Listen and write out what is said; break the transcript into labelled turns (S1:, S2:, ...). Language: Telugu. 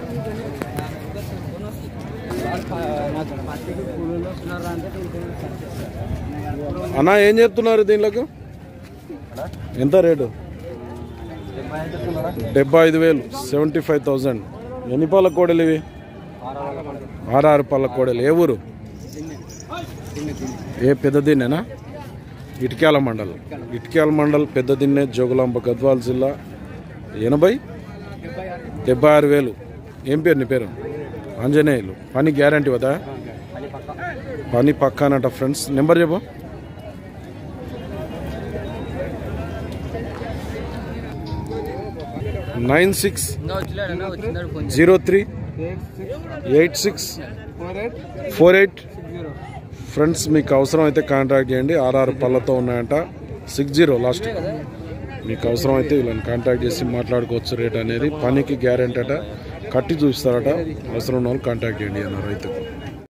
S1: అన్న ఏం చెప్తున్నారు దీనిలకు ఎంత రేటు డెబ్బై ఐదు వేలు సెవెంటీ ఫైవ్ థౌజండ్ ఎన్ని పళ్ళ కోడలు ఇవి ఆరారు పళ్ళ కోడలు ఏ ఊరు ఏ పెద్ద దిన్నేనా ఇటుక్యాల మండల్ ఇటుక్యాల మండల్ పెద్ద దిన్నె జోగులాంబ గద్వాల్ జిల్లా ఎనభై డెబ్బై ఆరు వేలు ఏం పేరు నీ పేరు ఆంజనేయులు పని గ్యారంటీ వదా పని పక్కానట ఫ్రెండ్స్ నెంబర్ చెప్పు nine six zero three eight six four eight friends మీకు అవసరం అయితే కాంటాక్ట్ చేయండి ఆర్ఆర్ పళ్ళతో ఉన్నాయంట సిక్స్ జీరో లాస్ట్ మీకు అవసరం అయితే వీళ్ళని కాంటాక్ట్ చేసి మాట్లాడుకోవచ్చు రేట్ అనేది పనికి గ్యారెంటీ అట కట్టి చూపిస్తారట అవసరం ఉన్న వాళ్ళు కాంటాక్ట్ చేయండి అన్న రైతు